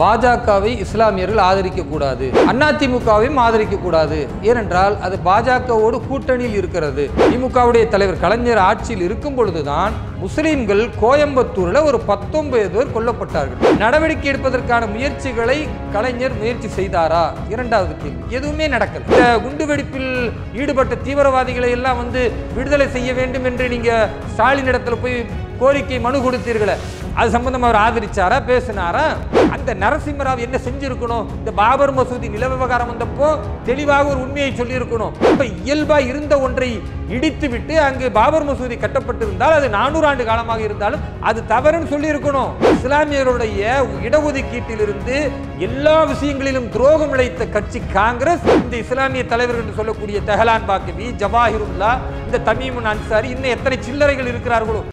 பாஜகவை இஸ்லாமியர்கள் ஆதரிக்க கூடாது அதிமுகவையும் ஆதரிக்க கூடாது ஏனென்றால் அது பாஜகவோடு கூட்டணியில் இருக்கிறது திமுகவுடைய தலைவர் கலைஞர் ஆட்சியில் இருக்கும் பொழுதுதான் முஸ்லிம்கள் கோயம்புத்தூர்ல ஒரு பத்தொன்பது பேர் கொல்லப்பட்டார்கள் நடவடிக்கை எடுப்பதற்கான முயற்சிகளை கலைஞர் முயற்சி செய்தாரா இரண்டாவது கேள்வி எதுவுமே நடக்கல இந்த குண்டுவெடிப்பில் ஈடுபட்ட தீவிரவாதிகளை எல்லாம் வந்து விடுதலை செய்ய வேண்டும் என்று நீங்க ஸ்டாலின் இடத்துல போய் கோரிக்கை மனு கொடுத்தீர்களே அது சம்பந்தமா அவர் ஆதரிச்சாரா பேசினாரா அந்த நரசிம்மராவ் என்ன செஞ்சிருக்கணும் இந்த பாபர் மசூதி நில விவகாரம் வந்தப்போ தெளிவாக ஒரு உண்மையை சொல்லியிருக்கணும் இப்ப இயல்பா இருந்த ஒன்றை இடித்து விட்டு அங்கு பாபர் மசூதி கட்டப்பட்டிருந்தால் அது நானூறு ஆண்டு காலமாக இருந்தாலும் அது தவறுன்னு சொல்லியிருக்கணும் இஸ்லாமியருடைய இடஒதுக்கீட்டிலிருந்து எல்லா விஷயங்களிலும் துரோகம் இழைத்த கட்சி காங்கிரஸ் இந்த இஸ்லாமிய தலைவர்கள் என்று சொல்லக்கூடிய தெஹலான் பாக்கவி ஜவாஹிருல்லா இந்த தமீமுன் அன்சாரி இன்னும் எத்தனை சில்லறைகள் இருக்கிறார்களோ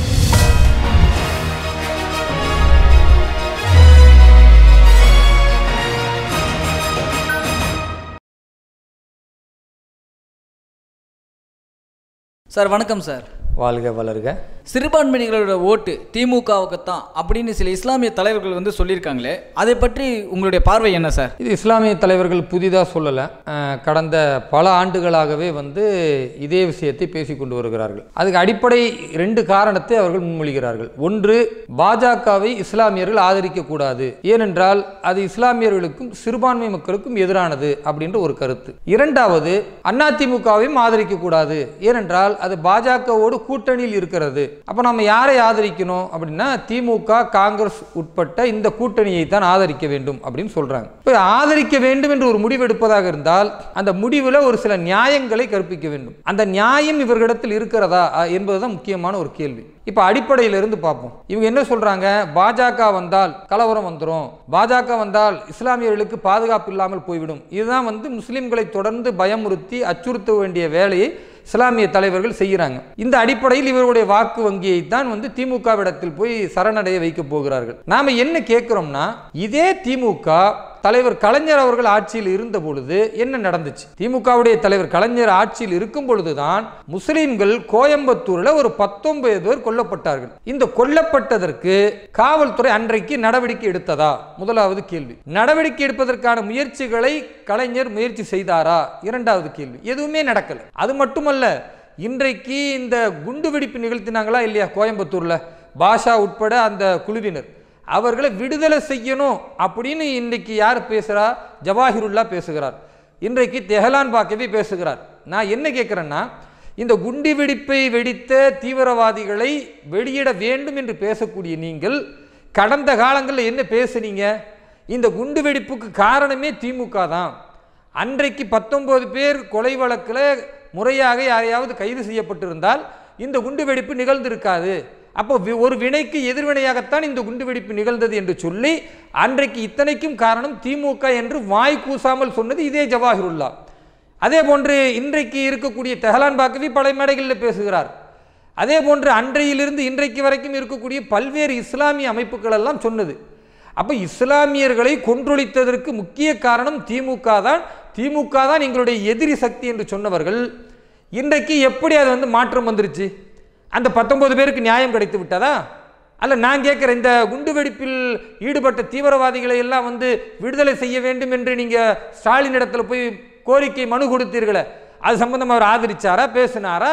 சார் வணக்கம் சார் வாழ்க வளர்க சிறுபான்மையினர்களோட ஓட்டு திமுகவுக்கு தான் அப்படின்னு சில இஸ்லாமிய தலைவர்கள் வந்து சொல்லியிருக்காங்களே அதை பற்றி உங்களுடைய பார்வை என்ன சார் இது இஸ்லாமிய தலைவர்கள் புதிதாக சொல்லலை அஹ், கடந்த பல ஆண்டுகளாகவே வந்து இதே விஷயத்தை பேசிக் கொண்டு வருகிறார்கள் அதுக்கு அடிப்படை ரெண்டு காரணத்தை அவர்கள் முன்மொழிகிறார்கள் ஒன்று பாஜகவை இஸ்லாமியர்கள் ஆதரிக்க கூடாது ஏனென்றால் அது இஸ்லாமியர்களுக்கும் சிறுபான்மை மக்களுக்கும் எதிரானது அப்படின்ற ஒரு கருத்து இரண்டாவது அதிமுகவையும் ஆதரிக்க கூடாது ஏனென்றால் அது பாஜகவோடு கூட்டணியில் இருக்கிறது அப்ப நம்ம யாரை ஆதரிக்கணும் அப்படின்னா திமுக காங்கிரஸ் உட்பட்ட இந்த கூட்டணியை தான் ஆதரிக்க வேண்டும் அப்படின்னு சொல்றாங்க இப்போ ஆதரிக்க வேண்டும் என்று ஒரு முடிவு எடுப்பதாக இருந்தால் அந்த முடிவில் ஒரு சில நியாயங்களை கற்பிக்க வேண்டும் அந்த நியாயம் இவர்களிடத்தில் இருக்கிறதா அஹ், என்பதுதான் முக்கியமான ஒரு கேள்வி இப்போ அடிப்படையில இருந்து பார்ப்போம் இவங்க என்ன சொல்றாங்க பாஜக வந்தால் கலவரம் வந்துடும் பாஜக வந்தால் இஸ்லாமியர்களுக்கு பாதுகாப்பு இல்லாமல் போய்விடும் இதுதான் வந்து முஸ்லிம்களை தொடர்ந்து பயமுறுத்தி அச்சுறுத்த வேண்டிய வேலையை இஸ்லாமிய தலைவர்கள் செய்கிறாங்க இந்த அடிப்படையில் இவருடைய வாக்கு வங்கியை தான் வந்து திமுகவிடத்தில் போய் சரணடைய வைக்க போகிறார்கள் நாம என்ன கேட்கிறோம்னா இதே திமுக தலைவர் கலைஞர் அவர்கள் ஆட்சியில் இருந்த பொழுது என்ன நடந்துச்சு திமுகவுடைய தலைவர் கலைஞர் ஆட்சியில் இருக்கும் பொழுதுதான் முஸ்லிம்கள் கோயம்புத்தூர்ல ஒரு பத்தொன்பது பேர் கொல்லப்பட்டார்கள் இந்த கொல்லப்பட்டதற்கு காவல்துறை அன்றைக்கு நடவடிக்கை எடுத்ததா முதலாவது கேள்வி நடவடிக்கை எடுப்பதற்கான முயற்சிகளை கலைஞர் முயற்சி செய்தாரா இரண்டாவது கேள்வி எதுவுமே நடக்கல அது மட்டுமல்ல இன்றைக்கு இந்த குண்டு வெடிப்பு நிகழ்த்தினாங்களா இல்லையா கோயம்புத்தூர்ல பாஷா உட்பட அந்த குழுவினர் அவர்களை விடுதலை செய்யணும் அப்படின்னு இன்றைக்கு யார் பேசுகிறா ஜவாஹிருல்லா பேசுகிறார் இன்றைக்கு தெஹலான் பாக்கவி பேசுகிறார் நான் என்ன கேட்குறேன்னா இந்த குண்டு வெடிப்பை வெடித்த தீவிரவாதிகளை வெளியிட வேண்டும் என்று பேசக்கூடிய நீங்கள் கடந்த காலங்களில் என்ன பேசுனீங்க இந்த குண்டு வெடிப்புக்கு காரணமே திமுக தான் அன்றைக்கு பத்தொன்பது பேர் கொலை வழக்கில் முறையாக யாரையாவது கைது செய்யப்பட்டிருந்தால் இந்த குண்டு வெடிப்பு நிகழ்ந்திருக்காது அப்போ வி- ஒரு வினைக்கு எதிர்வினையாகத்தான் இந்த குண்டு வெடிப்பு நிகழ்ந்தது என்று சொல்லி அன்றைக்கு இத்தனைக்கும் காரணம் திமுக என்று வாய் கூசாமல் சொன்னது இதே ஜவாஹிருல்லா அதே போன்று இன்றைக்கு இருக்கக்கூடிய தெஹலான் பாக்கவி பல மேடைகளில் பேசுகிறார் அதே போன்று அன்றையிலிருந்து இன்றைக்கு வரைக்கும் இருக்கக்கூடிய பல்வேறு இஸ்லாமிய அமைப்புகள் எல்லாம் சொன்னது அப்போ இஸ்லாமியர்களை கொன்றொழித்ததற்கு முக்கிய காரணம் திமுக தான் திமுக தான் எங்களுடைய எதிரி சக்தி என்று சொன்னவர்கள் இன்றைக்கு எப்படி அது வந்து மாற்றம் வந்துருச்சு அந்த பத்தொன்பது பேருக்கு நியாயம் கிடைத்து விட்டதா அல்ல நான் கேட்குறேன் இந்த குண்டுவெடிப்பில் ஈடுபட்ட தீவிரவாதிகளை எல்லாம் வந்து விடுதலை செய்ய வேண்டும் என்று நீங்க ஸ்டாலின் இடத்துல போய் கோரிக்கை மனு கொடுத்தீர்களே அது சம்பந்தமா அவர் ஆதரிச்சாரா பேசினாரா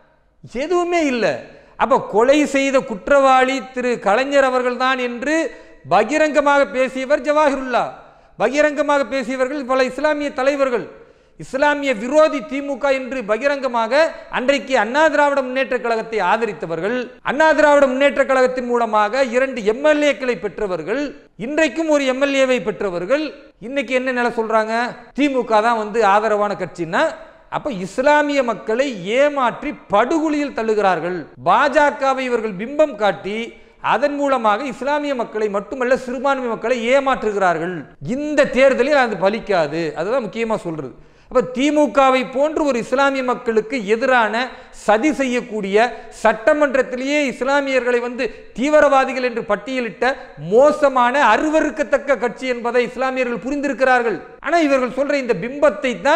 எதுவுமே இல்லை அப்ப கொலை செய்த குற்றவாளி திரு கலைஞர் அவர்கள்தான் என்று பகிரங்கமாக பேசியவர் ஜவாஹிருல்லா பகிரங்கமாக பேசியவர்கள் பல இஸ்லாமிய தலைவர்கள் இஸ்லாமிய விரோதி திமுக என்று பகிரங்கமாக அன்றைக்கு அண்ணா திராவிட முன்னேற்ற கழகத்தை ஆதரித்தவர்கள் அண்ணா திராவிட முன்னேற்ற கழகத்தின் மூலமாக இரண்டு எம்எல்ஏக்களை பெற்றவர்கள் இன்றைக்கும் ஒரு எம்எல்ஏவை பெற்றவர்கள் இன்னைக்கு என்ன நிலை சொல்றாங்க திமுக தான் வந்து ஆதரவான கட்சின்னா அப்ப இஸ்லாமிய மக்களை ஏமாற்றி படுகொலியில் தள்ளுகிறார்கள் பாஜகவை இவர்கள் பிம்பம் காட்டி அதன் மூலமாக இஸ்லாமிய மக்களை மட்டுமல்ல சிறுபான்மை மக்களை ஏமாற்றுகிறார்கள் இந்த தேர்தலில் அது பலிக்காது அதுதான் முக்கியமா சொல்றது அப்ப திமுகவை போன்று ஒரு இஸ்லாமிய மக்களுக்கு எதிரான சதி செய்யக்கூடிய சட்டமன்றத்திலேயே இஸ்லாமியர்களை வந்து தீவிரவாதிகள் என்று பட்டியலிட்ட மோசமான அருவருக்கத்தக்க கட்சி என்பதை இஸ்லாமியர்கள் புரிந்திருக்கிறார்கள் ஆனா இவர்கள் சொல்ற இந்த பிம்பத்தை தான்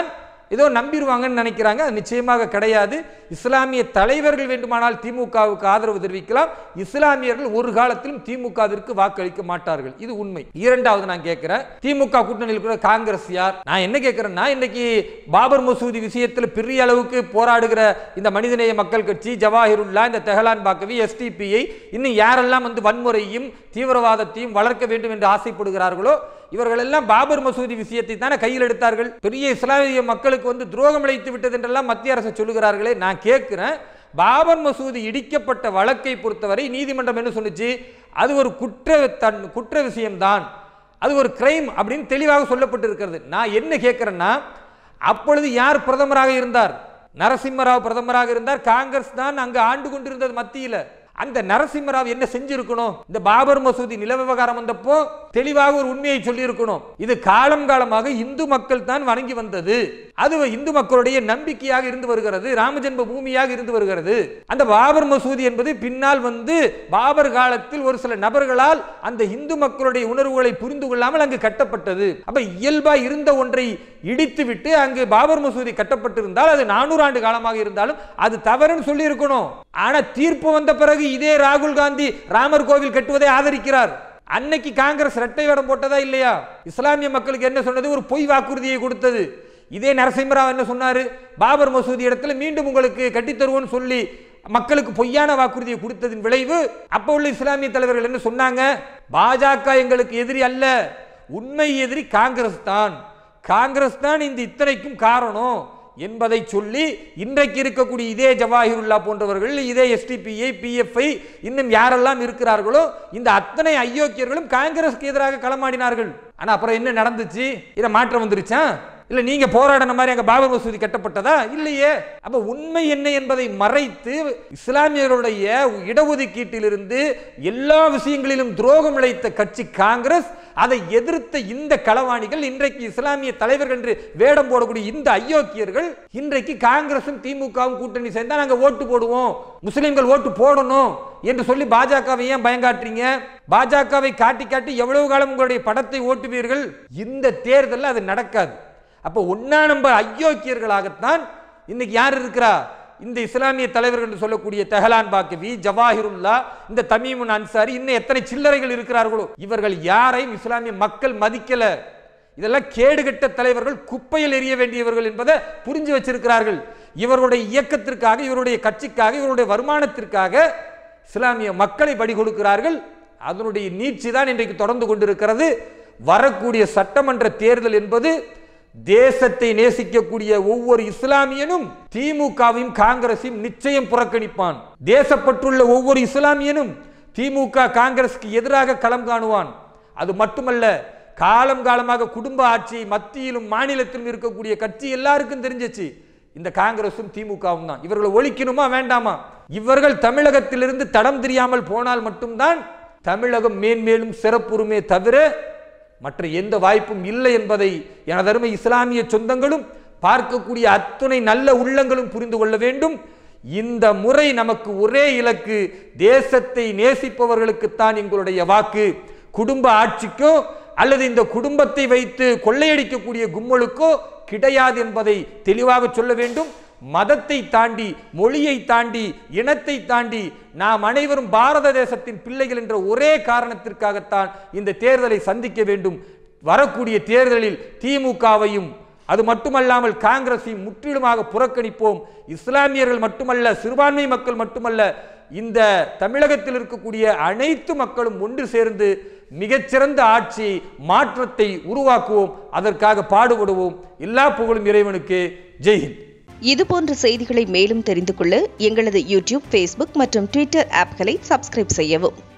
ஏதோ நம்பிடுவாங்கன்னு நினைக்கிறாங்க அது நிச்சயமாக கிடையாது இஸ்லாமிய தலைவர்கள் வேண்டுமானால் திமுகவுக்கு ஆதரவு தெரிவிக்கலாம் இஸ்லாமியர்கள் ஒரு காலத்திலும் திமுகவிற்கு வாக்களிக்க மாட்டார்கள் இது உண்மை இரண்டாவது நான் கேட்கிறேன் திமுக கூட்டணியில் இருக்கிற காங்கிரஸ் யார் நான் என்ன கேட்கிறேன்னா இன்னைக்கு பாபர் மசூதி விஷயத்தில் பெரிய அளவுக்கு போராடுகிற இந்த மனிதநேய மக்கள் கட்சி ஜவாஹிருல்லா இந்த தெஹலான் பாக்கவி எஸ்டிபிஐ இன்னும் யாரெல்லாம் வந்து வன்முறையும் தீவிரவாதத்தையும் வளர்க்க வேண்டும் என்று ஆசைப்படுகிறார்களோ இவர்கள் எல்லாம் பாபர் மசூதி விஷயத்தை தானே கையில் எடுத்தார்கள் பெரிய இஸ்லாமிய மக்களுக்கு வந்து துரோகம் இழைத்து விட்டது என்றெல்லாம் மத்திய அரசு சொல்லுகிறார்களே நான் கேட்கிறேன் பாபர் மசூதி இடிக்கப்பட்ட வழக்கை பொறுத்தவரை நீதிமன்றம் என்ன சொன்னுச்சு அது ஒரு குற்ற தன் குற்ற விஷயம்தான் அது ஒரு கிரைம் அப்படின்னு தெளிவாக சொல்லப்பட்டிருக்கிறது நான் என்ன கேட்கிறேன்னா அப்பொழுது யார் பிரதமராக இருந்தார் நரசிம்மராவ் பிரதமராக இருந்தார் காங்கிரஸ் தான் அங்கு ஆண்டு கொண்டிருந்தது மத்தியில் அந்த நரசிம்மராவ் என்ன செஞ்சிருக்கணும் இந்த பாபர் மசூதி நில விவகாரம் வந்தப்போ தெளிவாக ஒரு உண்மையை சொல்லி இருக்கணும் இது காலம் காலமாக இந்து மக்கள் தான் வணங்கி வந்தது அது இந்து மக்களுடைய நம்பிக்கையாக இருந்து வருகிறது ராமஜென்ம பூமியாக இருந்து வருகிறது அந்த பாபர் மசூதி என்பது பின்னால் வந்து பாபர் காலத்தில் ஒரு சில நபர்களால் அந்த இந்து மக்களுடைய உணர்வுகளை புரிந்து கொள்ளாமல் அங்கு கட்டப்பட்டது அப்ப இயல்பா இருந்த ஒன்றை இடித்து விட்டு அங்கு பாபர் மசூதி கட்டப்பட்டிருந்தால் அது நானூறு ஆண்டு காலமாக இருந்தாலும் அது தவறுன்னு சொல்லி இருக்கணும் ஆனா தீர்ப்பு வந்த பிறகு இதே ராகுல் காந்தி ராமர் கோவில் கட்டுவதை ஆதரிக்கிறார் அன்னைக்கு காங்கிரஸ் இரட்டை வேடம் போட்டதா இல்லையா இஸ்லாமிய மக்களுக்கு என்ன சொன்னது ஒரு பொய் வாக்குறுதியை கொடுத்தது இதே நரசிம்மராவ் என்ன சொன்னாரு பாபர் மசூதி இடத்துல மீண்டும் உங்களுக்கு கட்டித்தருவோம்னு சொல்லி மக்களுக்கு பொய்யான வாக்குறுதியை கொடுத்ததின் விளைவு அப்ப உள்ள இஸ்லாமிய தலைவர்கள் என்ன சொன்னாங்க பாஜக எங்களுக்கு எதிரி அல்ல உண்மை எதிரி காங்கிரஸ் தான் காங்கிரஸ் தான் இந்த இத்தனைக்கும் காரணம் என்பதை சொல்லி இன்றைக்கு இருக்கக்கூடிய இதே ஜவாஹிருல்லா போன்றவர்கள் இதே எஸ்டிபிஐ பிஎஃப்ஐ இன்னும் யாரெல்லாம் இருக்கிறார்களோ இந்த அத்தனை அயோக்கியர்களும் காங்கிரஸ்க்கு எதிராக களமாடினார்கள் ஆனா அப்புறம் என்ன நடந்துச்சு இதை மாற்றம் வந்துருச்சா இல்ல நீங்க போராடின மாதிரி அங்க பாபர் மசூதி கட்டப்பட்டதா இல்லையே அப்ப உண்மை என்ன என்பதை மறைத்து இஸ்லாமியர்களுடைய இடஒதுக்கீட்டிலிருந்து எல்லா விஷயங்களிலும் துரோகம் இழைத்த கட்சி காங்கிரஸ் அதை எதிர்த்த இந்த களவாணிகள் இன்றைக்கு இஸ்லாமிய தலைவர்கள் என்று வேடம் போடக்கூடிய இந்த அயோக்கியர்கள் இன்றைக்கு காங்கிரசும் திமுகவும் கூட்டணி சேர்ந்தா நாங்க ஓட்டு போடுவோம் முஸ்லிம்கள் ஓட்டு போடணும் என்று சொல்லி பாஜகவை ஏன் பயங்காட்டுறீங்க பாஜகவை காட்டி காட்டி எவ்வளவு காலம் உங்களுடைய படத்தை ஓட்டுவீர்கள் இந்த தேர்தலில் அது நடக்காது அப்போ ஒன்னா நம்ம அயோக்கியர்களாகத்தான் இன்னைக்கு யார் இருக்கிறா இந்த இஸ்லாமிய தலைவர்கள் என்று சொல்லக்கூடிய தெஹலான் பாக்கவி ஜவாஹிருல்லா இந்த தமீமுன் அன்சாரி இன்னும் எத்தனை சில்லறைகள் இருக்கிறார்களோ இவர்கள் யாரையும் இஸ்லாமிய மக்கள் மதிக்கல இதெல்லாம் கேடுகட்ட தலைவர்கள் குப்பையில் எறிய வேண்டியவர்கள் என்பதை புரிஞ்சு வச்சிருக்கிறார்கள் இவருடைய இயக்கத்திற்காக இவருடைய கட்சிக்காக இவருடைய வருமானத்திற்காக இஸ்லாமிய மக்களை படி கொடுக்கிறார்கள் அதனுடைய நீட்சி தான் இன்றைக்கு தொடர்ந்து கொண்டிருக்கிறது வரக்கூடிய சட்டமன்ற தேர்தல் என்பது தேசத்தை நேசிக்கக்கூடிய ஒவ்வொரு இஸ்லாமியனும் திமுகவையும் காங்கிரஸையும் நிச்சயம் புறக்கணிப்பான் தேசப்பற்றுள்ள ஒவ்வொரு இஸ்லாமியனும் திமுக காங்கிரஸுக்கு எதிராக களம் காணுவான் அது மட்டுமல்ல காலம் காலமாக குடும்ப ஆட்சி மத்தியிலும் மாநிலத்திலும் இருக்கக்கூடிய கட்சி எல்லாருக்கும் தெரிஞ்சிச்சு இந்த காங்கிரசும் திமுகவும் தான் இவர்களை ஒழிக்கணுமா வேண்டாமா இவர்கள் தமிழகத்திலிருந்து தடம் தெரியாமல் போனால் மட்டும்தான் தமிழகம் மேன்மேலும் சிறப்புறுமே தவிர மற்ற எந்த வாய்ப்பும் இல்லை என்பதை எனதருமை இஸ்லாமிய சொந்தங்களும் பார்க்கக்கூடிய அத்துணை நல்ல உள்ளங்களும் புரிந்து கொள்ள வேண்டும் இந்த முறை நமக்கு ஒரே இலக்கு தேசத்தை நேசிப்பவர்களுக்குத்தான் எங்களுடைய வாக்கு குடும்ப ஆட்சிக்கோ அல்லது இந்த குடும்பத்தை வைத்து கொள்ளையடிக்கக்கூடிய கும்மலுக்கோ கிடையாது என்பதை தெளிவாக சொல்ல வேண்டும் மதத்தை தாண்டி மொழியை தாண்டி இனத்தை தாண்டி நாம் அனைவரும் பாரத தேசத்தின் பிள்ளைகள் என்ற ஒரே காரணத்திற்காகத்தான் இந்த தேர்தலை சந்திக்க வேண்டும் வரக்கூடிய தேர்தலில் திமுகவையும் அது மட்டுமல்லாமல் காங்கிரஸையும் முற்றிலுமாக புறக்கணிப்போம் இஸ்லாமியர்கள் மட்டுமல்ல சிறுபான்மை மக்கள் மட்டுமல்ல இந்த தமிழகத்தில் இருக்கக்கூடிய அனைத்து மக்களும் ஒன்று சேர்ந்து மிகச்சிறந்த ஆட்சி மாற்றத்தை உருவாக்குவோம் அதற்காக பாடுபடுவோம் எல்லா புகழும் இறைவனுக்கு ஜெய்ஹிந்த் இது போன்ற செய்திகளை மேலும் தெரிந்து கொள்ள எங்களது யூடியூப் ஃபேஸ்புக் மற்றும் ட்விட்டர் ஆப்களை சப்ஸ்கிரைப் செய்யவும்